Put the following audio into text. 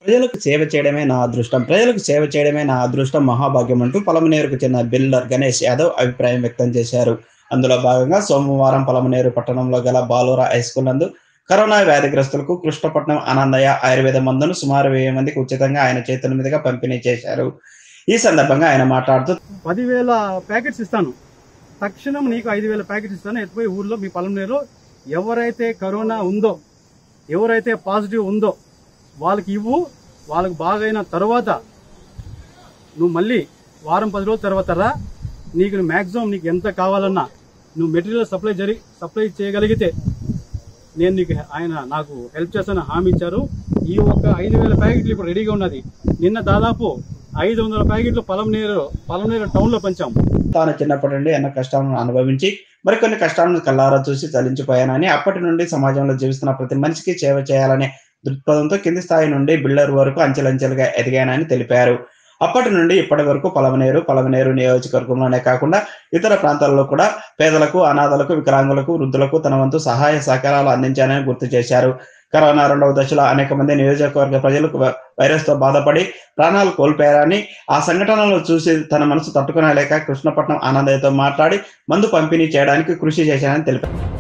ప్రజలకు సేవ చేయడమే నా అదృష్టం ప్రజలకు సేవ చేయడమే నా అదృష్టం మహాభాగ్యం అంటూ పలమనేరుకు చెందిన బిల్డర్ గణేష్ యాదవ్ అభిప్రాయం వ్యక్తం చేశారు అందులో భాగంగా సోమవారం పలమనేరు పట్టణంలో గల బాలూరా హై స్కూల్ నందు కరోనా వ్యాధిగ్రస్తులకు కృష్ణపట్నం ఆనందయ్య ఆయుర్వేద మందును సుమారు వెయ్యి మందికి ఉచితంగా ఆయన చేతుల మీదుగా పంపిణీ చేశారు ఈ సందర్భంగా ఆయన మాట్లాడుతూ పదివేల ప్యాకెట్స్ ఇస్తాను తక్షణం నీకు ఐదు వేల ప్యాకెట్స్ ఇస్తాను ఎత్తుపోయి ఊర్లో మీ పొలంనేరు ఎవరైతే కరోనా ఉందో ఎవరైతే పాజిటివ్ ఉందో వాళ్ళకి ఇవ్వు వాళ్ళకి బాగైన తర్వాత నువ్వు మళ్ళీ వారం పది రోజుల తర్వాత రా నీకు మ్యాక్సిమం నీకు ఎంత కావాలన్నా నువ్వు మెటీరియల్ సప్లై జరి సప్లై చేయగలిగితే నేను నీకు ఆయన నాకు హెల్ప్ చేస్తాను హామీ ఇచ్చారు ఈ ఒక్క ఐదు వేల ప్యాకెట్లు ఇప్పుడు రెడీగా ఉన్నది నిన్న దాదాపు ఐదు వందల ప్యాకెట్లు పొలంనేరు పొలంనేరు టౌన్లో పంచాము తాను చిన్నప్పటి నుండి ఎన్నో కష్టాలను అనుభవించి మరికొన్ని కష్టాలను కల్లారా చూసి చలించిపోయానని అప్పటి నుండి సమాజంలో జీవిస్తున్న ప్రతి మనిషికి సేవ చేయాలనే దృక్పథంతో కింది స్థాయి నుండి బిల్డర్ వరకు అంచెలంచెలుగా ఎదిగానని తెలిపారు అప్పటి నుండి ఇప్పటి వరకు పలమనేరు పలమనేరు నియోజకవర్గంలోనే కాకుండా ఇతర ప్రాంతాల్లో కూడా పేదలకు అనాథలకు వికలాంగులకు వృద్ధులకు తన వంతు సహాయ సహకారాలు అందించానని గుర్తు చేశారు కరోనా రెండవ దశలో అనేక మంది నియోజకవర్గ ప్రజలు వైరస్ తో బాధపడి ప్రాణాలు కోల్పోయారని ఆ సంఘటనలు చూసి తన మనసు తట్టుకునలేక కృష్ణపట్నం ఆనందయ్యతో మాట్లాడి మందు పంపిణీ చేయడానికి కృషి చేశానని తెలిపారు